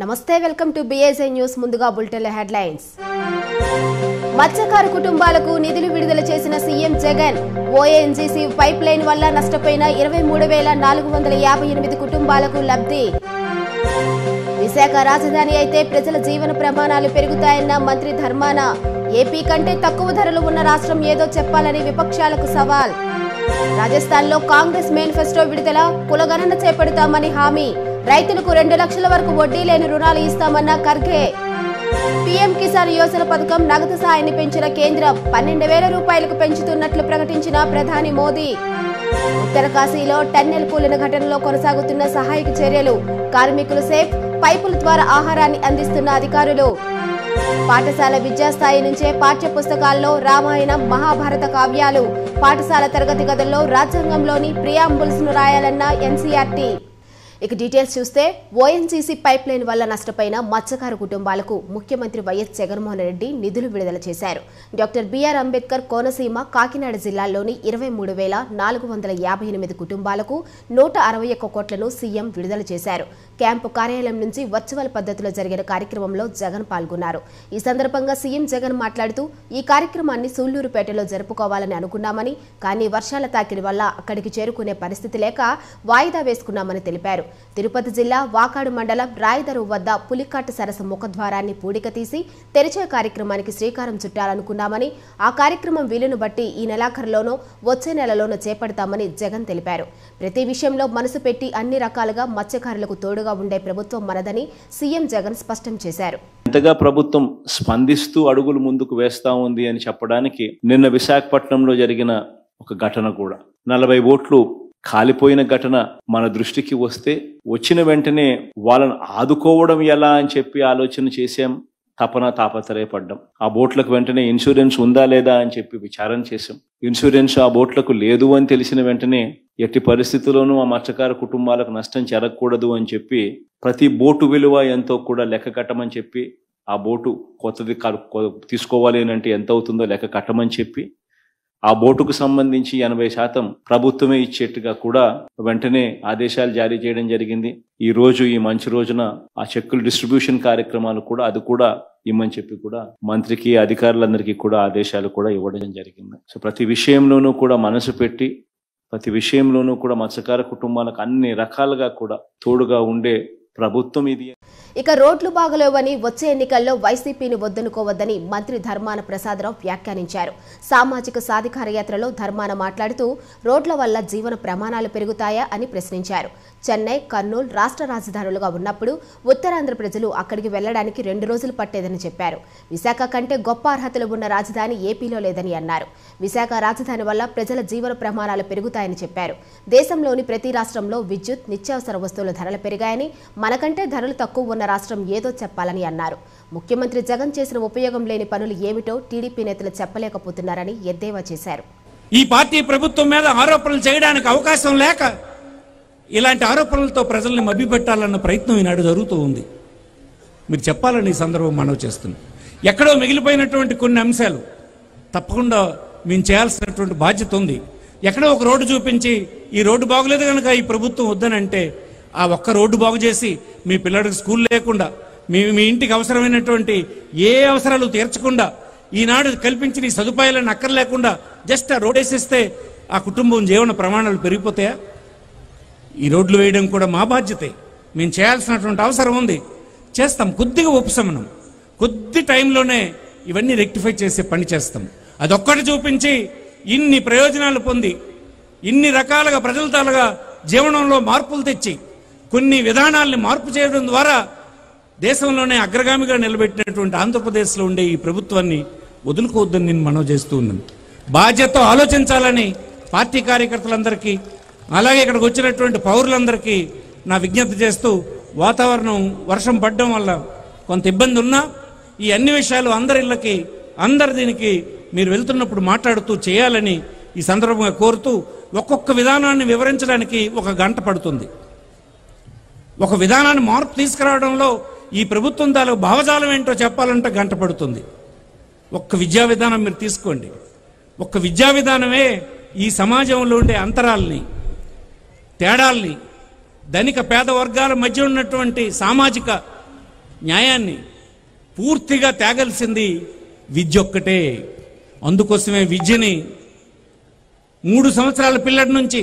నమస్తే welcome to BSI news ముందుగా bulletin headlines మత్స్యకారు కుటుంబాలకు నిధులు విడుదల చేసిన CM Jagan ONGC pipeline వల్ల నష్టపోయిన ఇరవై మూడు వేల నాలుగు వందల యాభై ఎనిమిది కుటుంబాలకు లబ్ధి విశాఖ రాజధాని అయితే ప్రజల జీవన ప్రమాణాలు పెరుగుతాయన్న మంత్రి ధర్మాన ఏపీ కంటే తక్కువ ధరలు ఉన్న రాష్ట్రం ఏదో చెప్పాలని విపక్షాలకు సవాల్ రాజస్థాన్లో కాంగ్రెస్ మేనిఫెస్టో విడుదల కులగణన చేపడతామని హామీ రైతులకు రెండు లక్షల వరకు వడ్డీ లేని రుణాలు ఇస్తామన్న ఖర్గే పీఎం కిసాన్ యోజన పథకం నగదు సాయాన్ని పెంచిన కేంద్రం పన్నెండు వేల రూపాయలకు పెంచుతున్నట్లు ప్రకటించిన ప్రధాని మోదీ ఉత్తరకాశీలో టన్నెల్ కూలిన ఘటనలో కొనసాగుతున్న సహాయక చర్యలు కార్మికులు సేఫ్ పైపుల ద్వారా ఆహారాన్ని అందిస్తున్న అధికారులు పాఠశాల విద్యాస్థాయి నుంచే పాఠ్య పుస్తకాల్లో రామాయణం మహాభారత కావ్యాలు పాఠశాల తరగతి గదుల్లో రాజ్యాంగంలోని ప్రియాంబుల్స్ ను రాయాలన్న ఎన్సీఆర్టీ ఇక డీటెయిల్స్ చూస్తే ఓఎన్జీసీ పైప్ లైన్ వల్ల నష్టపోయిన మత్స్యకారు కుటుంబాలకు ముఖ్యమంత్రి వైఎస్ జగన్మోహన్ రెడ్డి నిధులు విడుదల చేశారు డాక్టర్ బిఆర్ అంబేద్కర్ కోనసీమ కాకినాడ జిల్లాల్లోని ఇరవై మూడు వేల నాలుగు వందల యాభై ఎనిమిది కుటుంబాలకు నూట అరవై ఒక్క కోట్లను సీఎం విడుదల చేశారు క్యాంపు కార్యాలయం నుంచి వర్చువల్ పద్ధతిలో జరిగిన కార్యక్రమంలో జగన్ పాల్గొన్నారు ఈ సందర్భంగా సీఎం జగన్ మాట్లాడుతూ ఈ కార్యక్రమాన్ని సూళ్లూరుపేటలో జరుపుకోవాలని అనుకున్నామని కానీ వర్షాల తాకిడి వల్ల అక్కడికి చేరుకునే పరిస్థితి లేక వాయిదా వేసుకున్నామని తెలిపారు తిరుపతి జిల్లా వాకాడు మండలం రాయదరు వద్ద పులికాటు సరస్సు ముఖద్వారాన్ని పూడిక తీసి తెరిచే కార్యక్రమానికి శ్రీకారం చుట్టాలనుకున్నామని ఆ కార్యక్రమం వీలును బట్టి ఈ నెలాఖరులోనో వచ్చే నెలలోనో చేపడతామని జగన్ తెలిపారు ప్రతి విషయంలో మనసు పెట్టి అన్ని రకాలుగా మత్స్యకారులకు తోడుగా ఉండే ప్రభుత్వం మనదని సీఎం జగన్ స్పష్టం చేశారు ఎంతగా ప్రభుత్వం స్పందిస్తూ అడుగులు ముందుకు వేస్తా ఉంది అని చెప్పడానికి నిన్న విశాఖపట్నంలో జరిగిన ఒక ఘటన కూడా నలభై ఓట్లు కాలిపోయిన ఘటన మన దృష్టికి వస్తే వచ్చిన వెంటనే వాళ్ళని ఆదుకోవడం ఎలా అని చెప్పి ఆలోచన చేశాం తపన తాపత్రయపడ్డాం ఆ బోట్లకు వెంటనే ఇన్సూరెన్స్ ఉందా లేదా అని చెప్పి విచారణ చేశాం ఇన్సూరెన్స్ ఆ బోట్లకు లేదు అని తెలిసిన వెంటనే ఎట్టి పరిస్థితుల్లోనూ ఆ మత్స్యకార కుటుంబాలకు నష్టం జరగకూడదు అని చెప్పి ప్రతి బోటు విలువ ఎంతో కూడా లెక్క కట్టమని చెప్పి ఆ బోటు కొత్తది కా- కొ- తీసుకోవాలి అని అంటే ఎంత అవుతుందో లెక్క కట్టమని చెప్పి ఆ బోటుకు సంబంధించి ఎనభై శాతం ప్రభుత్వమే ఇచ్చేట్టుగా కూడా వెంటనే ఆదేశాలు జారీ చేయడం జరిగింది ఈ రోజు ఈ మంచి రోజున ఆ చెక్కుల డిస్ట్రిబ్యూషన్ కార్యక్రమాలు కూడా అది కూడా ఇమ్మని చెప్పి కూడా మంత్రికి అధికారులందరికీ కూడా ఆదేశాలు కూడా ఇవ్వడం జరిగింది సో ప్రతి విషయంలోనూ కూడా మనసు పెట్టి ప్రతి విషయంలోనూ కూడా మత్స్యకార కుటుంబాలకు అన్ని రకాలుగా కూడా తోడుగా ఉండే ప్రభుత్వం ఇది ఇక రోడ్లు బాగలేవని వచ్చే ఎన్నికల్లో వైసీపీని వద్దనుకోవద్దని మంత్రి ధర్మాన ప్రసాదరావు వ్యాఖ్యానించారు సామాజిక సాధికార యాత్రలో ధర్మాన మాట్లాడుతూ రోడ్ల వల్ల జీవన ప్రమాణాలు పెరుగుతాయా అని ప్రశ్నించారు చెన్నై కర్నూలు రాష్ట్ర రాజధానులుగా ఉన్నప్పుడు ఉత్తరాంధ్ర ప్రజలు అక్కడికి వెళ్లడానికి రెండు రోజులు పట్టేదని చెప్పారు విశాఖ కంటే గొప్ప అర్హతలు ఉన్న రాజధాని ఏపీలో లేదని అన్నారు విశాఖ రాజధాని వల్ల ప్రజల జీవన ప్రమాణాలు పెరుగుతాయని చెప్పారు దేశంలోని ప్రతి రాష్ట్రంలో విద్యుత్ నిత్యావసర వస్తువుల ధరలు పెరిగాయని మనకంటే ధరలు తక్కువ ఉన్న రాష్ట్రం ఏదో చెప్పాలని అన్నారు ముఖ్యమంత్రి జగన్ చేసిన ఉపయోగం లేని పనులు ఏమిటో టీడీపీ నేతలు చెప్పలేకపోతున్నారని ఎద్దేవా చేశారు ఈ పార్టీ ప్రభుత్వం మీద ఆరోపణలు చేయడానికి అవకాశం లేక ఇలాంటి ఆరోపణలతో ప్రజల్ని మభ్యపెట్టాలన్న ప్రయత్నం ఈనాడు జరుగుతూ ఉంది మీరు చెప్పాలని ఈ సందర్భం మనవి చేస్తున్నాం ఎక్కడో మిగిలిపోయినటువంటి కొన్ని అంశాలు తప్పకుండా మేము చేయాల్సినటువంటి బాధ్యత ఉంది ఎక్కడో ఒక రోడ్డు చూపించి ఈ రోడ్డు బాగులేదు కనుక ఈ ప్రభుత్వం వద్దనంటే ఆ ఒక్క రోడ్డు బాగు చేసి మీ పిల్లడికి స్కూల్ లేకుండా మీ మీ ఇంటికి అవసరమైనటువంటి ఏ అవసరాలు తీర్చకుండా ఈనాడు కల్పించిన ఈ సదుపాయాలను అక్కర్లేకుండా జస్ట్ ఆ రోడ్ వేసేస్తే ఆ కుటుంబం జీవన ప్రమాణాలు పెరిగిపోతాయా ఈ రోడ్లు వేయడం కూడా మా బాధ్యతే మేము చేయాల్సినటువంటి అవసరం ఉంది చేస్తాం కొద్దిగా ఉపశమనం కొద్ది టైంలోనే ఇవన్నీ రెక్టిఫై చేసే పని చేస్తాం అదొక్కటి చూపించి ఇన్ని ప్రయోజనాలు పొంది ఇన్ని రకాలుగా ప్రజల తాలుగా జీవనంలో మార్పులు తెచ్చి కొన్ని విధానాల్ని మార్పు చేయడం ద్వారా దేశంలోనే అగ్రగామిగా నిలబెట్టినటువంటి ఆంధ్రప్రదేశ్లో ఉండే ఈ ప్రభుత్వాన్ని వదులుకోవద్దని నేను మనవి చేస్తూ ఉన్నాను బాధ్యతతో ఆలోచించాలని పార్టీ కార్యకర్తలందరికీ అలాగే ఇక్కడికి వచ్చినటువంటి పౌరులందరికీ నా విజ్ఞప్తి చేస్తూ వాతావరణం వర్షం పడడం వల్ల కొంత ఇబ్బంది ఉన్నా ఈ అన్ని విషయాలు అందరి ఇళ్ళకి అందరి దీనికి మీరు వెళ్తున్నప్పుడు మాట్లాడుతూ చేయాలని ఈ సందర్భంగా కోరుతూ ఒక్కొక్క విధానాన్ని వివరించడానికి ఒక గంట పడుతుంది ఒక విధానాన్ని మార్పు తీసుకురావడంలో ఈ ప్రభుత్వం తాలూకు భావజాలం ఏంటో చెప్పాలంటే గంట పడుతుంది ఒక్క విద్యా విధానం మీరు తీసుకోండి ఒక్క విద్యా విధానమే ఈ సమాజంలో ఉండే అంతరాల్ని తేడాల్ని ధనిక పేద వర్గాల మధ్య ఉన్నటువంటి సామాజిక న్యాయాన్ని పూర్తిగా తేగలిసింది విద్య ఒక్కటే అందుకోసమే విద్యని మూడు సంవత్సరాల పిల్లడి నుంచి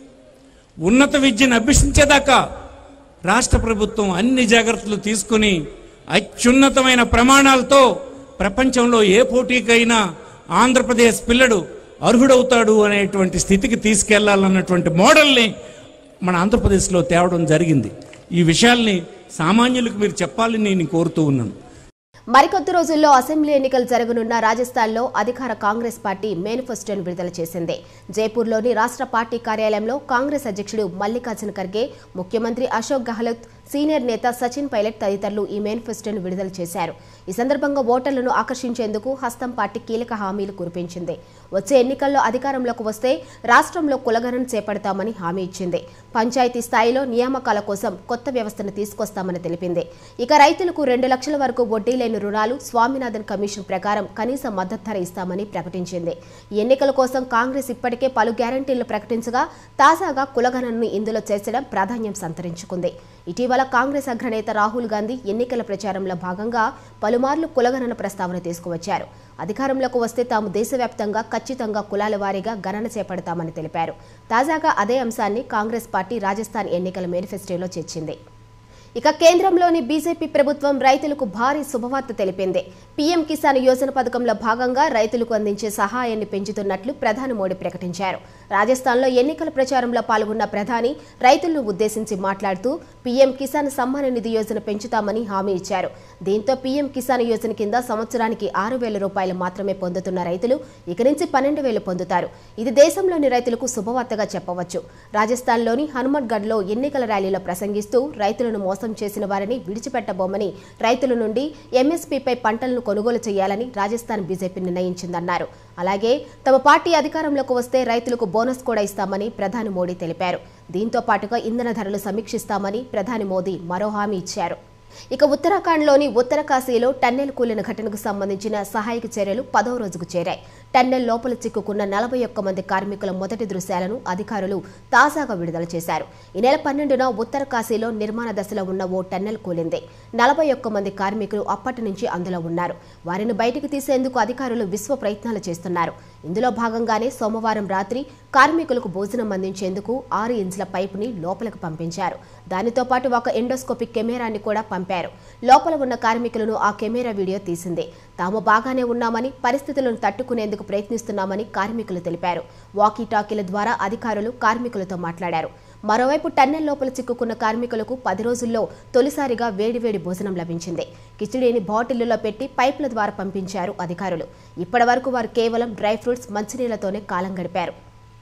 ఉన్నత విద్యను అభ్యసించేదాకా రాష్ట్ర ప్రభుత్వం అన్ని జాగ్రత్తలు తీసుకుని అత్యున్నతమైన ప్రమాణాలతో ప్రపంచంలో ఏ పోటీకైనా ఆంధ్రప్రదేశ్ పిల్లడు అర్హుడవుతాడు అనేటువంటి స్థితికి తీసుకెళ్లాలన్నటువంటి మోడల్ని మన ఆంధ్రప్రదేశ్లో తేవడం జరిగింది ఈ విషయాల్ని సామాన్యులకు మీరు చెప్పాలని నేను కోరుతూ ఉన్నాను మరికొద్ది రోజుల్లో అసెంబ్లీ ఎన్నికలు జరగనున్న రాజస్థాన్లో అధికార కాంగ్రెస్ పార్టీ మేనిఫెస్టోను విడుదల చేసింది జైపూర్లోని రాష్ట్ర పార్టీ కార్యాలయంలో కాంగ్రెస్ అధ్యక్షుడు మల్లికార్జున ఖర్గే ముఖ్యమంత్రి అశోక్ గెహ్లోట్ సీనియర్ నేత సచిన్ పైలట్ తదితరులు ఈ మేనిఫెస్టోను విడుదల చేశారు ఈ సందర్భంగా ఓటర్లను ఆకర్షించేందుకు హస్తం పార్టీ కీలక హామీలు కురిపించింది వచ్చే ఎన్నికల్లో అధికారంలోకి వస్తే రాష్ట్రంలో కులగణన చేపడతామని హామీ ఇచ్చింది పంచాయతీ స్థాయిలో నియామకాల కోసం కొత్త వ్యవస్థను తీసుకొస్తామని తెలిపింది ఇక రైతులకు రెండు లక్షల వరకు వడ్డీ లేని రుణాలు స్వామినాథన్ కమిషన్ ప్రకారం కనీస మద్దతు ధర ఇస్తామని ప్రకటించింది ఈ ఎన్నికల కోసం కాంగ్రెస్ ఇప్పటికే పలు గ్యారంటీలు ప్రకటించగా తాజాగా కులగణనను ఇందులో చేర్చడం ప్రాధాన్యం సంతరించుకుంది ఇటీవల కాంగ్రెస్ అగ్రనేత రాహుల్ గాంధీ ఎన్నికల ప్రచారంలో భాగంగా పలుమార్లు కులగణన ప్రస్తావన తీసుకువచ్చారు అధికారంలోకి వస్తే తాము దేశవ్యాప్తంగా ఖచ్చితంగా కులాల వారీగా గణన చేపడతామని తెలిపారు తాజాగా అదే అంశాన్ని కాంగ్రెస్ పార్టీ రాజస్థాన్ ఎన్నికల మేనిఫెస్టోలో చేర్చింది ఇక కేంద్రంలోని బీజేపీ ప్రభుత్వం రైతులకు భారీ శుభవార్త తెలిపింది పీఎం కిసాన్ యోజన పథకంలో భాగంగా రైతులకు అందించే సహాయాన్ని పెంచుతున్నట్లు ప్రధాని మోడీ ప్రకటించారు రాజస్థాన్లో ఎన్నికల ప్రచారంలో పాల్గొన్న ప్రధాని రైతులను ఉద్దేశించి మాట్లాడుతూ పీఎం కిసాన్ సమ్మాన నిధి యోజన పెంచుతామని హామీ ఇచ్చారు దీంతో పీఎం కిసాన్ యోజన కింద సంవత్సరానికి ఆరు వేల రూపాయలు మాత్రమే పొందుతున్న రైతులు ఇక నుంచి పన్నెండు వేలు పొందుతారు ఇది దేశంలోని రైతులకు శుభవార్తగా చెప్పవచ్చు రాజస్థాన్లోని హనుమత్గఢ్లో ఎన్నికల ర్యాలీలో ప్రసంగిస్తూ రైతులను మోసం చేసిన వారిని విడిచిపెట్టబోమని రైతుల నుండి ఎంఎస్పీపై పంటలను కొనుగోలు చేయాలని రాజస్థాన్ బీజేపీ నిర్ణయించిందన్నారు అలాగే తమ పార్టీ అధికారంలోకి వస్తే రైతులకు బోనస్ కూడా ఇస్తామని ప్రధాని మోడీ తెలిపారు దీంతో పాటుగా ఇంధన ధరలు సమీక్షిస్తామని ప్రధాని మోదీ మరో హామీ ఇచ్చారు ఇక ఉత్తరాఖండ్లోని ఉత్తరకాశీలో టన్నెల్ కూలిన ఘటనకు సంబంధించిన సహాయక చర్యలు పదవ రోజుకు చేరాయి టన్నెల్ లోపల చిక్కుకున్న నలభై ఒక్క మంది కార్మికుల మొదటి దృశ్యాలను అధికారులు తాజాగా విడుదల చేశారు ఈ నెల పన్నెండున ఉత్తరకాశీలో నిర్మాణ దశలో ఉన్న ఓ టన్నెల్ కూలింది నలభై ఒక్క మంది కార్మికులు అప్పటి నుంచి అందులో ఉన్నారు వారిని బయటకు తీసేందుకు అధికారులు విశ్వ ప్రయత్నాలు చేస్తున్నారు ఇందులో భాగంగానే సోమవారం రాత్రి కార్మికులకు భోజనం అందించేందుకు ఆరు ఇంచుల పైపుని లోపలికి పంపించారు దానితో పాటు ఒక ఎండోస్కోపిక్ కెమెరాని కూడా పంపారు లోపల ఉన్న కార్మికులను ఆ కెమెరా వీడియో తీసింది తాము బాగానే ఉన్నామని పరిస్థితులను తట్టుకునేందుకు ప్రయత్నిస్తున్నామని కార్మికులు తెలిపారు వాకీ టాకీల ద్వారా అధికారులు కార్మికులతో మాట్లాడారు మరోవైపు టన్నెల్ లోపల చిక్కుకున్న కార్మికులకు పది రోజుల్లో తొలిసారిగా వేడివేడి భోజనం లభించింది కిచిడీని బాటిళ్లలో పెట్టి పైపుల ద్వారా పంపించారు అధికారులు ఇప్పటివరకు వారు కేవలం డ్రై ఫ్రూట్స్ మంచినీళ్లతోనే కాలం గడిపారు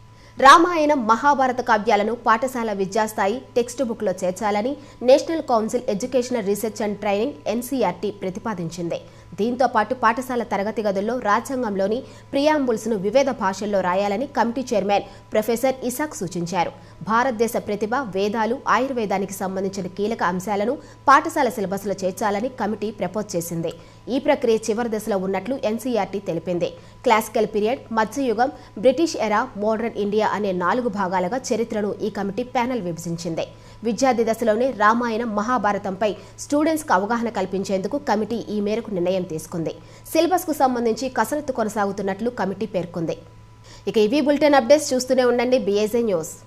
రామాయణం మహాభారత కావ్యాలను పాఠశాల విద్యాస్థాయి టెక్స్ట్ బుక్లో చేర్చాలని national council educational research and training NCERT ప్రతిపాదించింది దీంతో పాటు పాఠశాల తరగతి గదుల్లో రాజ్యాంగంలోని ప్రియాంబుల్స్ను వివిధ భాషల్లో రాయాలని కమిటీ చైర్మన్ ప్రొఫెసర్ ఇసాక్ సూచించారు భారతదేశ ప్రతిభ వేదాలు ఆయుర్వేదానికి సంబంధించిన కీలక అంశాలను పాఠశాల సిలబస్లో చేర్చాలని కమిటీ ప్రపోజ్ చేసింది ఈ ప్రక్రియ చివరి దశలో ఉన్నట్లు ఎన్సీఆర్టీ తెలిపింది క్లాసికల్ పీరియడ్ మధ్యయుగం బ్రిటిష్ ఎరా మోడర్న్ ఇండియా అనే నాలుగు భాగాలుగా చరిత్రను ఈ కమిటీ ప్యానెల్ విభజించింది విద్యార్థి దశలోనే రామాయణం మహాభారతంపై స్టూడెంట్స్కు అవగాహన కల్పించేందుకు కమిటీ ఈ మేరకు నిర్ణయం తీసుకుంది సిలబస్కు సంబంధించి కసరత్తు కొనసాగుతున్నట్లు కమిటీ పేర్కొంది ఇక ఇవి బులెటిన్ అప్డేట్స్ చూస్తూనే ఉండండి బీఏజే న్యూస్